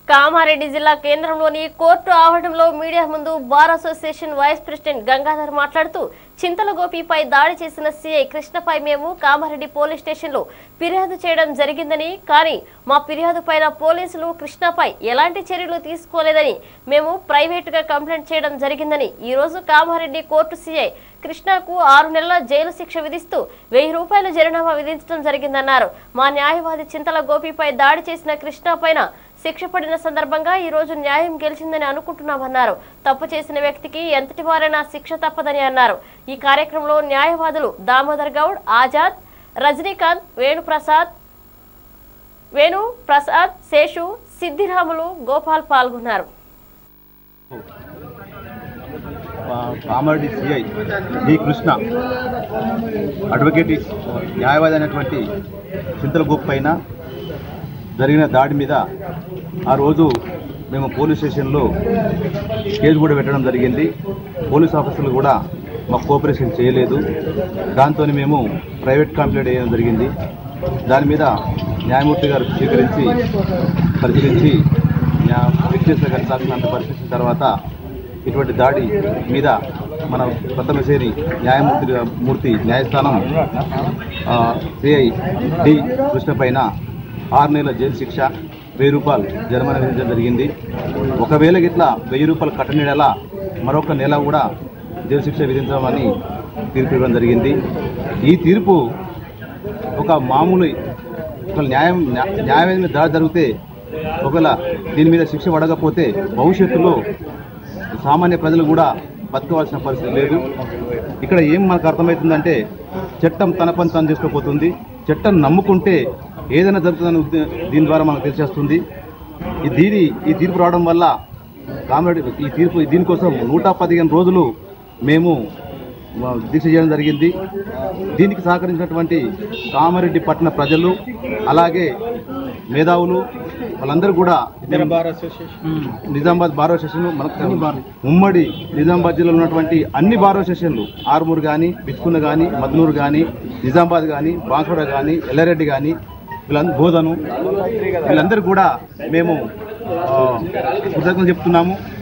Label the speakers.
Speaker 1: కామారెడ్డి జిల్లా కేంద్రంలోని కోర్టు ఆవరణంలో మీడియా ముందు bar association vice president Gangadhar మాట్లాడుతూ చింతలగోపిపై దాడి చేసిన సీఐ కృష్ణపై మేము కామారెడ్డి పోలీస్ స్టేషన్లో ఫిర్యాదు చేయడం జరిగిందని కానీ మా ఫిర్యాదు పైన పోలీసులు కృష్ణపై ఎలాంటి చర్యలు తీసుకోలేదని మేము ప్రైవేటుగా కంప్లైంట్ చేయడం జరిగిందని ఈ రోజు కామారెడ్డి కోర్టు సీఐ కృష్ణకు ఆరు నెలల జైలు శిక్ష విధిస్తూ వెయ్యి రూపాయల జరిమానా విధించడం జరిగిందన్నారు మా న్యాయవాది చింతల గోపిపై దాడి చేసిన కృష్ణ పైన శిక్ష పడిన సందర్భంగా ఈ రోజు న్యాయం గెలిచిందని అనుకుంటున్నామన్నారు తప్పు చేసిన వ్యక్తికి ఎంతటి వారైనా శిక్ష తప్పదని అన్నారు ఈ కార్యక్రమంలో న్యాయవాదులు దామోదర్ గౌడ్ ఆజాద్ రజనీకాంత్ వేణుప్రసాద్ వేణు ప్రసాద్ శేషు సిద్ధిరాములు గోపాల్ పాల్గొన్నారు
Speaker 2: Kamareddy CI D Krishna advocate న్యాయవాది అయినటువంటి చింతల గోప్ పైన జరిగిన దాడి మీద ఆ రోజు మేము పోలీస్ స్టేషన్లో కేసు కూడా పెట్టడం జరిగింది పోలీస్ ఆఫీసర్లు కూడా మాకు కోఆపరేషన్ చేయలేదు దాంతో మేము ప్రైవేట్ కంప్లైంట్ చేయడం జరిగింది దాని మీద న్యాయమూర్తి గారు స్వీకరించి పరిశీలించి న్యా- వ్యక్తిగత గారి సాక్షి అంతా పరిశీలించిన తర్వాత ఇటువంటి దాడి మీద మన ప్రథమ శ్రేణి న్యాయమూర్తి మూర్తి న్యాయస్థానం ఆ, సిఐ డి కృష్ణ పైన ఆరు నెలల జైలు శిక్ష వెయ్యి రూపాయలు జరిమానా విధించడం జరిగింది ఒకవేళ ఇట్లా వెయ్యి రూపాయలు కట్టనేలా మరొక నెల కూడా జైలు శిక్ష విధించమని తీర్పు ఇవ్వడం జరిగింది ఈ తీర్పు ఒక మామూలు ఒక న్యాయం న్యా- న్యాయమైన దాడి జరిగితే ఒకవేళ దీని మీద శిక్ష పడకపోతే భవిష్యత్తులో సామాన్య ప్రజలు కూడా బతకవలసిన పరిస్థితి లేదు ఇక్కడ ఏం మనకు అర్థమవుతుందంటే చట్టం తన పని తను చేసుకోపోతుంది చట్టం నమ్ముకుంటే ఏదైనా జరుగుతుందని ఉద్దే- దీని ద్వారా మనకు తెలిసేస్తుంది ఈ దీని ఈ తీర్పు రావడం వల్ల కామెడీ ఈ తీర్పు దీనికోసం నూట పదిహేను రోజులు మేము ఆ, దీక్ష చేయడం జరిగింది దీనికి సహకరించినటువంటి కామారెడ్డి పట్టణ ప్రజలు అలాగే మేధావులు వాళ్ళందరూ కూడా నిజామాబాద్ బార్ అసోసియేషన్ మనకు ఉమ్మడి నిజామాబాద్ జిల్లాలో ఉన్నటువంటి అన్ని బార్ అసోసియేషన్లు ఆరుమూరు కానీ బిచ్చుకున్న కానీ మద్నూరు కానీ నిజామాబాద్ కానీ బాంకుడ కానీ ఎల్లారెడ్డి కానీ వీళ్ళందరూ బోధను వీళ్ళందరూ కూడా మేము ఆ, కృతజ్ఞతలు చెప్తున్నాము